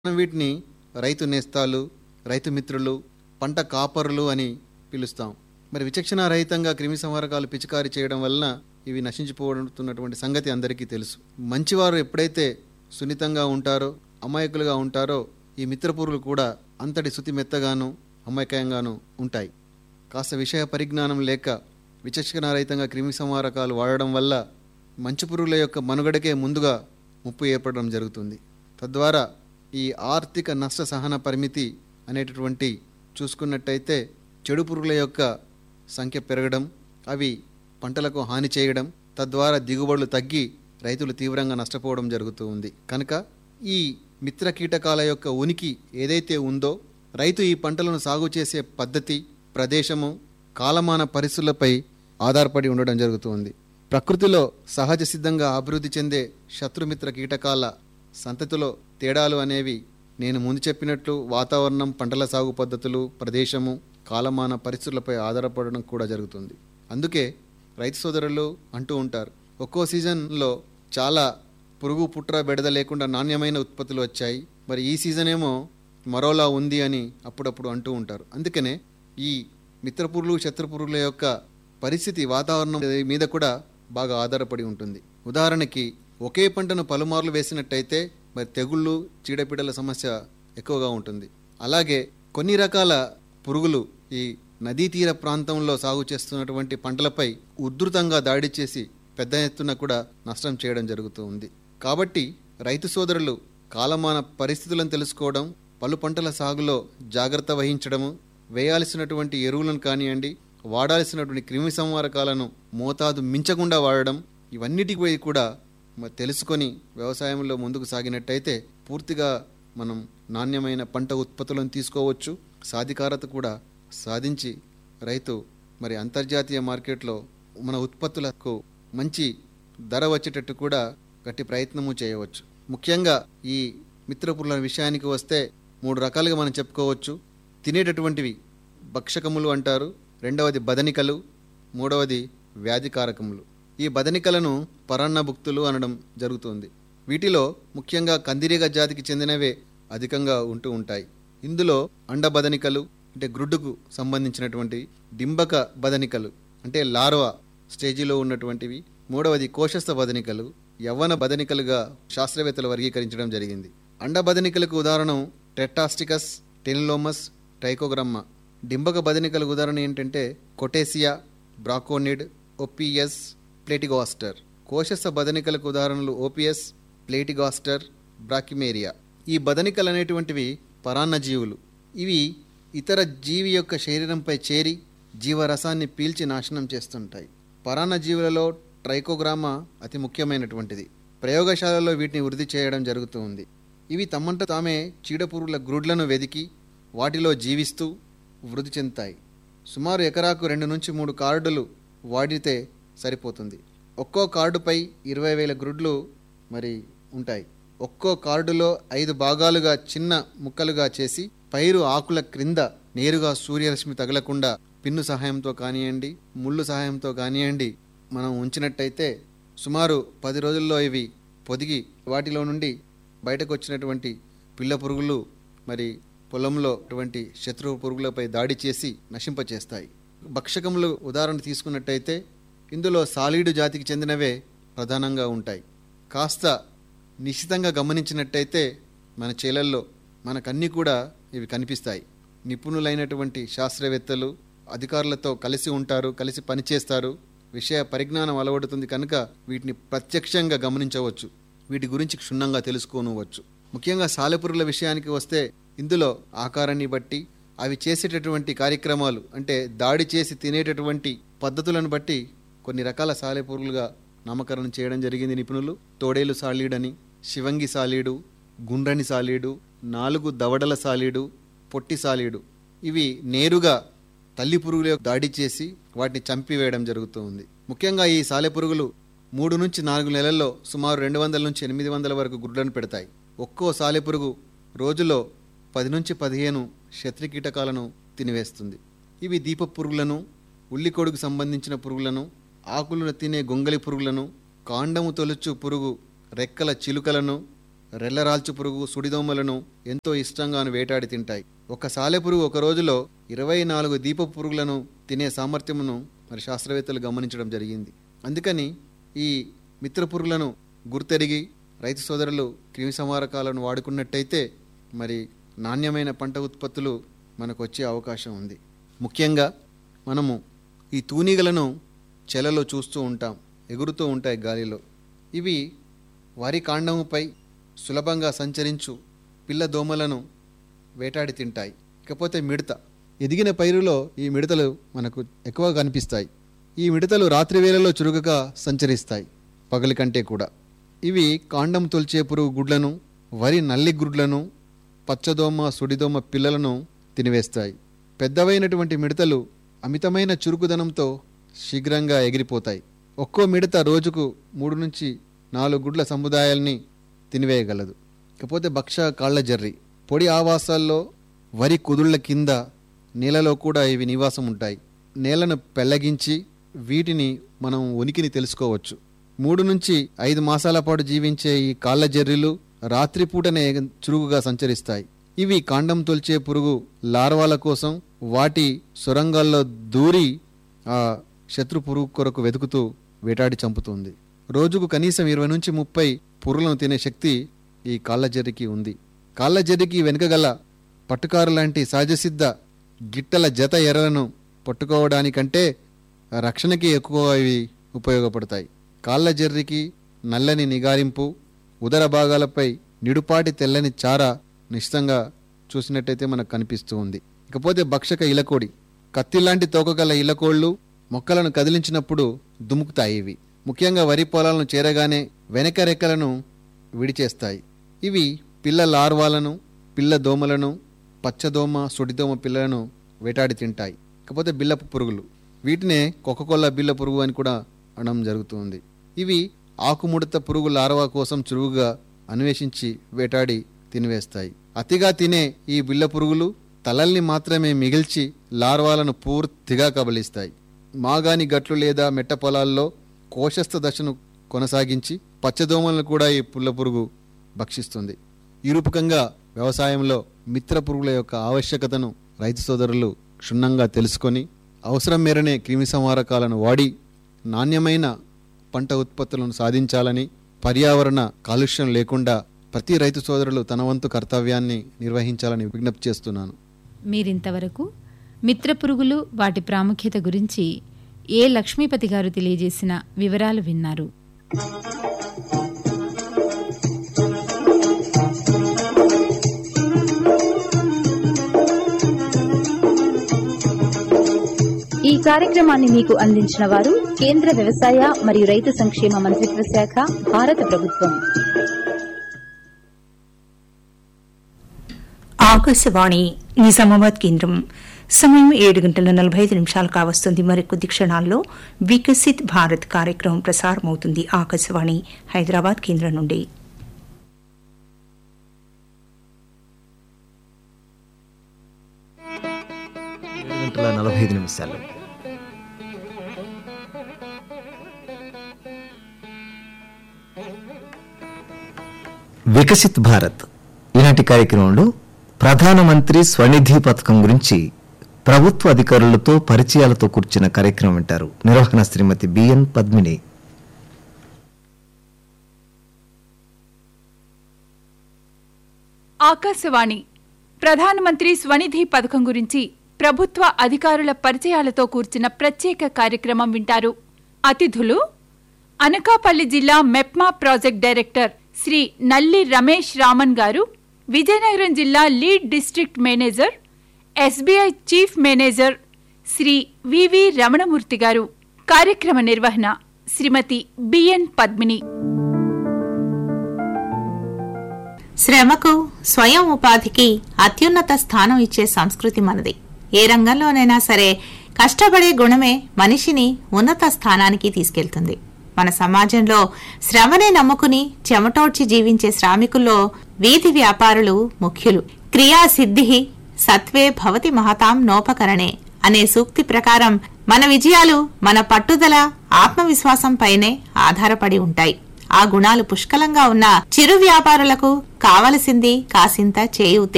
మనం వీటిని రైతు నేస్తాలు రైతు మిత్రులు పంట కాపరులు అని పిలుస్తాం మరి విచక్షణ రహితంగా క్రిమి సంహారకాలు పిచికారీ చేయడం వలన ఇవి నశించిపోతున్నటువంటి సంగతి అందరికీ తెలుసు మంచివారు ఎప్పుడైతే సున్నితంగా ఉంటారో అమాయకులుగా ఉంటారో ఈ మిత్రపురులు కూడా అంతటి శుతి మెత్తగాను అమాయకంగాను ఉంటాయి కాస్త విషయ పరిజ్ఞానం లేక విచక్షణారహితంగా క్రిమి సంహారకాలు వాడడం వల్ల మంచి పురుగుల యొక్క మనుగడకే ముందుగా ముప్పు ఏర్పడడం జరుగుతుంది తద్వారా ఈ ఆర్థిక నష్ట సహన పరిమితి అనేటటువంటి చూసుకున్నట్టయితే చెడు పురుగుల యొక్క సంఖ్య పెరగడం అవి పంటలకు హాని చేయడం తద్వారా దిగుబడులు తగ్గి రైతులు తీవ్రంగా నష్టపోవడం జరుగుతూ ఉంది కనుక ఈ మిత్ర కీటకాల యొక్క ఉనికి ఏదైతే ఉందో రైతు ఈ పంటలను సాగు చేసే పద్ధతి ప్రదేశము కాలమాన పరిస్థితులపై ఆధారపడి ఉండడం జరుగుతుంది ప్రకృతిలో సహజ సిద్ధంగా అభివృద్ధి చెందే శత్రుమిత్ర కీటకాల సంతతిలో తేడాలు అనేవి నేను ముందు చెప్పినట్లు వాతావరణం పంటల సాగు పద్ధతులు ప్రదేశము కాలమాన పరిస్థితులపై ఆధారపడడం కూడా జరుగుతుంది అందుకే రైతు సోదరులు అంటూ ఉంటారు ఒక్కో సీజన్లో చాలా పురుగు పుట్ర బెడద లేకుండా నాణ్యమైన ఉత్పత్తులు వచ్చాయి మరి ఈ సీజన్ ఏమో మరోలా ఉంది అని అప్పుడప్పుడు అంటూ ఉంటారు అందుకనే ఈ మిత్రపురులు శత్రుపురుగుల యొక్క పరిస్థితి వాతావరణం మీద కూడా బాగా ఆధారపడి ఉంటుంది ఉదాహరణకి ఒకే పంటను పలుమార్లు వేసినట్టయితే మరి తెగుళ్ళు చీడపీడల సమస్య ఎక్కువగా ఉంటుంది అలాగే కొన్ని రకాల పురుగులు ఈ నదీ తీర ప్రాంతంలో సాగు చేస్తున్నటువంటి పంటలపై ఉధృతంగా దాడి చేసి పెద్ద ఎత్తున కూడా నష్టం చేయడం జరుగుతూ ఉంది కాబట్టి రైతు సోదరులు కాలమాన పరిస్థితులను తెలుసుకోవడం పలు పంటల సాగులో జాగ్రత్త వహించడము వేయాల్సినటువంటి ఎరువులను కానివ్వండి వాడాల్సినటువంటి క్రిమి సంహారకాలను మోతాదు మించకుండా వాడడం ఇవన్నిటిపై కూడా మరి తెలుసుకొని వ్యవసాయంలో ముందుకు సాగినట్టయితే పూర్తిగా మనం నాణ్యమైన పంట ఉత్పత్తులను తీసుకోవచ్చు సాధికారత కూడా సాధించి రైతు మరి అంతర్జాతీయ మార్కెట్లో మన ఉత్పత్తులకు మంచి ధర వచ్చేటట్టు కూడా గట్టి ప్రయత్నము చేయవచ్చు ముఖ్యంగా ఈ మిత్రపురుల విషయానికి వస్తే మూడు రకాలుగా మనం చెప్పుకోవచ్చు తినేటటువంటివి భక్షకములు అంటారు రెండవది బదనికలు మూడవది వ్యాధికారకములు ఈ బదనికలను పరాన్నభుక్తులు అనడం జరుగుతుంది వీటిలో ముఖ్యంగా కందిరీగ జాతికి చెందినవే అధికంగా ఉంటూ ఉంటాయి ఇందులో అండ బదనికలు అంటే గ్రుడ్డుకు సంబంధించినటువంటి డింబక బదనికలు అంటే లార్వా స్టేజిలో ఉన్నటువంటివి మూడవది కోశస్థ బదనికలు యవ్వన బదనికలుగా శాస్త్రవేత్తలు వర్గీకరించడం జరిగింది అండ బదనికలకు ఉదాహరణ టెట్టాస్టికస్ టెనిలోమస్ ట్రైకోగ్రమ్మ డింబక బదనికలకు ఉదాహరణ ఏంటంటే కొటేసియా బ్రాకోనిడ్ ఒపిఎస్ ప్లేటిగాస్టర్ కోశస్థ బదనికలకు ఉదాహరణలు ఓపిఎస్ ప్లేటిగాస్టర్ బ్రాకిమేరియా ఈ బదనికలు అనేటువంటివి పరాన్నజీవులు ఇవి ఇతర జీవి యొక్క శరీరంపై చేరి జీవరసాన్ని పీల్చి నాశనం చేస్తుంటాయి పరాన్నజీవులలో ట్రైకోగ్రామా అతి ముఖ్యమైనటువంటిది ప్రయోగశాలలో వీటిని వృద్ధి చేయడం జరుగుతూ ఉంది ఇవి తమ్మంట తామే చీడపురుగుల గ్రుడ్లను వెదికి వాటిలో జీవిస్తూ వృద్ధి చెందుతాయి సుమారు ఎకరాకు రెండు నుంచి మూడు కార్డులు వాడితే సరిపోతుంది ఒక్కో కార్డుపై ఇరవై వేల గ్రుడ్లు మరి ఉంటాయి ఒక్కో కార్డులో ఐదు భాగాలుగా చిన్న ముక్కలుగా చేసి పైరు ఆకుల క్రింద నేరుగా సూర్యరశ్మి తగలకుండా పిన్ను సహాయంతో కానివ్వండి ముళ్ళు సహాయంతో కానివ్వండి మనం ఉంచినట్టయితే సుమారు పది రోజుల్లో ఇవి పొదిగి వాటిలో నుండి బయటకు వచ్చినటువంటి పిల్ల పురుగులు మరి పొలంలో అటువంటి శత్రు పురుగులపై దాడి చేసి నశింపచేస్తాయి భక్షకములు ఉదాహరణ తీసుకున్నట్టయితే ఇందులో సాలీడు జాతికి చెందినవే ప్రధానంగా ఉంటాయి కాస్త నిశ్చితంగా గమనించినట్టయితే మన చేలల్లో మనకన్నీ కూడా ఇవి కనిపిస్తాయి నిపుణులైనటువంటి శాస్త్రవేత్తలు అధికారులతో కలిసి ఉంటారు కలిసి పనిచేస్తారు విషయ పరిజ్ఞానం అలవడుతుంది కనుక వీటిని ప్రత్యక్షంగా గమనించవచ్చు వీటి గురించి క్షుణ్ణంగా తెలుసుకోనవచ్చు ముఖ్యంగా సాలెపురుగుల విషయానికి వస్తే ఇందులో ఆకారాన్ని బట్టి అవి చేసేటటువంటి కార్యక్రమాలు అంటే దాడి చేసి తినేటటువంటి పద్ధతులను బట్టి కొన్ని రకాల సాలెపురుగులుగా నామకరణం చేయడం జరిగింది నిపుణులు తోడేలు సాలీడని శివంగి సాలీడు గుండ్రని సాలీడు నాలుగు దవడల సాలీడు పొట్టి సాలీడు ఇవి నేరుగా తల్లి పురుగుల దాడి చేసి వాటిని చంపివేయడం జరుగుతూ ఉంది ముఖ్యంగా ఈ సాలెపురుగులు మూడు నుంచి నాలుగు నెలల్లో సుమారు రెండు వందల నుంచి ఎనిమిది వందల వరకు గుడ్లను పెడతాయి ఒక్కో సాలెపురుగు రోజులో పది నుంచి పదిహేను శత్రుకీటకాలను తినివేస్తుంది ఇవి దీప పురుగులను ఉల్లికొడుకు సంబంధించిన పురుగులను ఆకులను తినే గొంగలి పురుగులను కాండము తొలుచు పురుగు రెక్కల చిలుకలను రెల్లరాల్చు పురుగు సుడిదోమలను ఎంతో ఇష్టంగాను వేటాడి తింటాయి ఒక సాలెపురుగు ఒక రోజులో ఇరవై నాలుగు దీప పురుగులను తినే సామర్థ్యమును మరి శాస్త్రవేత్తలు గమనించడం జరిగింది అందుకని ఈ మిత్ర పురుగులను గుర్తెరిగి రైతు సోదరులు క్రిమి సంహారకాలను వాడుకున్నట్టయితే మరి నాణ్యమైన పంట ఉత్పత్తులు మనకు వచ్చే అవకాశం ఉంది ముఖ్యంగా మనము ఈ తూనీగలను చెలలో చూస్తూ ఉంటాం ఎగురుతూ ఉంటాయి గాలిలో ఇవి వరి కాండముపై సులభంగా సంచరించు పిల్ల దోమలను వేటాడి తింటాయి ఇకపోతే మిడత ఎదిగిన పైరులో ఈ మిడతలు మనకు ఎక్కువ కనిపిస్తాయి ఈ మిడతలు రాత్రి వేళలో చురుకుగా సంచరిస్తాయి పగలి కంటే కూడా ఇవి కాండం తొలిచే పురుగు గుడ్లను వరి నల్లి గుడ్లను పచ్చదోమ సుడిదోమ పిల్లలను తినివేస్తాయి పెద్దవైనటువంటి మిడతలు అమితమైన చురుకుదనంతో శీఘ్రంగా ఎగిరిపోతాయి ఒక్కో మిడత రోజుకు మూడు నుంచి నాలుగు గుడ్ల సముదాయాల్ని తినివేయగలదు ఇకపోతే భక్ష కాళ్ళ జర్రి పొడి ఆవాసాల్లో వరి కుదుళ్ల కింద నేలలో కూడా ఇవి నివాసం ఉంటాయి నేలను పెళ్లగించి వీటిని మనం ఉనికిని తెలుసుకోవచ్చు మూడు నుంచి ఐదు మాసాల పాటు జీవించే ఈ కాళ్ళ జర్రీలు రాత్రిపూటనే చురుకుగా సంచరిస్తాయి ఇవి కాండం తొలిచే పురుగు లార్వాల కోసం వాటి సొరంగాల్లో దూరి ఆ శత్రు పురుగు కొరకు వెతుకుతూ వేటాడి చంపుతుంది రోజుకు కనీసం ఇరవై నుంచి ముప్పై పురుగులను తినే శక్తి ఈ కాళ్ళజర్రికి ఉంది కాళ్ళజర్రికి వెనుకగల పట్టుకారు లాంటి సహజసిద్ధ గిట్టల జత ఎర్రలను పట్టుకోవడానికంటే రక్షణకి ఎక్కువ ఇవి ఉపయోగపడతాయి కాళ్ళ జర్రికి నల్లని నిగారింపు ఉదర భాగాలపై నిడుపాటి తెల్లని చార నిశ్చితంగా చూసినట్టయితే మనకు కనిపిస్తూ ఉంది ఇకపోతే భక్షక ఇలకోడి కత్తిలాంటి తోకగల ఇలకోళ్ళు మొక్కలను కదిలించినప్పుడు దుముకుతాయి ఇవి ముఖ్యంగా వరి పొలాలను చేరగానే వెనక రెక్కలను విడిచేస్తాయి ఇవి పిల్ల లార్వాలను పిల్ల దోమలను పచ్చదోమ సుడిదోమ పిల్లలను వేటాడి తింటాయి ఇకపోతే బిల్లపు పురుగులు వీటినే కొక్కకొల్ల బిల్ల పురుగు అని కూడా అనడం జరుగుతుంది ఇవి ఆకుముడత పురుగు లార్వా కోసం చురువుగా అన్వేషించి వేటాడి తినివేస్తాయి అతిగా తినే ఈ బిల్ల పురుగులు తలల్ని మాత్రమే మిగిల్చి లార్వాలను పూర్తిగా కబలిస్తాయి మాగాని గట్లు లేదా మెట్ట పొలాల్లో కోశస్థ దశను కొనసాగించి పచ్చదోమలను కూడా ఈ పుల్ల పురుగు భక్షిస్తుంది ఈ రూపకంగా వ్యవసాయంలో మిత్ర పురుగుల యొక్క ఆవశ్యకతను రైతు సోదరులు క్షుణ్ణంగా తెలుసుకొని అవసరం మేరనే క్రిమి సంహారకాలను వాడి నాణ్యమైన పంట ఉత్పత్తులను సాధించాలని పర్యావరణ కాలుష్యం లేకుండా ప్రతి రైతు సోదరులు తన వంతు కర్తవ్యాన్ని నిర్వహించాలని విజ్ఞప్తి చేస్తున్నాను మీరింతవరకు మిత్ర పురుగులు వాటి ప్రాముఖ్యత గురించి ఏ లక్ష్మీపతి గారు తెలియజేసిన వివరాలు విన్నారు ఈ కార్యక్రమాన్ని మీకు అందించిన వారు కేంద్ర వ్యవసాయ మరియు రైతు సంక్షేమ మంత్రిత్వ శాఖ భారత ప్రభుత్వం ఆకాశవాణి నిజామాబాద్ కేంద్రం సమయం ఏడు గంటల నలభై ఐదు నిమిషాలు కావస్తుంది మరి కొద్ది క్షణాల్లో వికసిత్ భారత్ కార్యక్రమం ప్రసారమవుతుంది ఆకాశవాణి హైదరాబాద్ కేంద్రం నుండి ఏడు గంటల నలభై ఐదు నిమిషాలు వికసిత్ భారత్ ఈనాటి కార్యక్రమంలో ప్రధానమంత్రి స్వనిధి పథకం గురించి ప్రభుత్వ అధికారులతో పరిచయాలతో కూర్చున్న కార్యక్రమం వింటారు నిర్వహణ శ్రీమతి బిఎన్ పద్మిని ఆకాశవాణి ప్రధానమంత్రి స్వనిధి పథకం గురించి ప్రభుత్వ అధికారుల పరిచయాలతో కూర్చిన ప్రత్యేక కార్యక్రమం వింటారు అతిథులు అనకాపల్లి జిల్లా మెప్మా ప్రాజెక్ట్ డైరెక్టర్ శ్రీ నల్లి రమేష్ రామన్ గారు విజయనగరం జిల్లా lead district manager SBI chief manager Shri V V Ramanamurthy గారు కార్యక్రమ నిర్వహణ శ్రీమతి బిఎన్ పద్మిని శ్రమకు స్వయం ఉపాధికి అత్యున్నత స్థానం ఇచ్చే సంస్కృతి మనది ఏ రంగంలోనైనా సరే కష్టపడే గుణమే మనిషిని ఉన్నత స్థానానికి తీసుకెళ్తుంది మన సమాజంలో శ్రమనే నమ్ముకుని చెమటోడ్చి జీవించే శ్రామికుల్లో వీధి వ్యాపారులు ముఖ్యులు క్రియాసిద్ధి సత్వే భవతి మహతాం నోపకరణే అనే సూక్తి ప్రకారం మన విజయాలు మన పట్టుదల ఆత్మవిశ్వాసం పైనే ఆధారపడి ఉంటాయి ఆ గుణాలు పుష్కలంగా ఉన్న చిరు వ్యాపారులకు కావలసింది కాసింత చేయూతే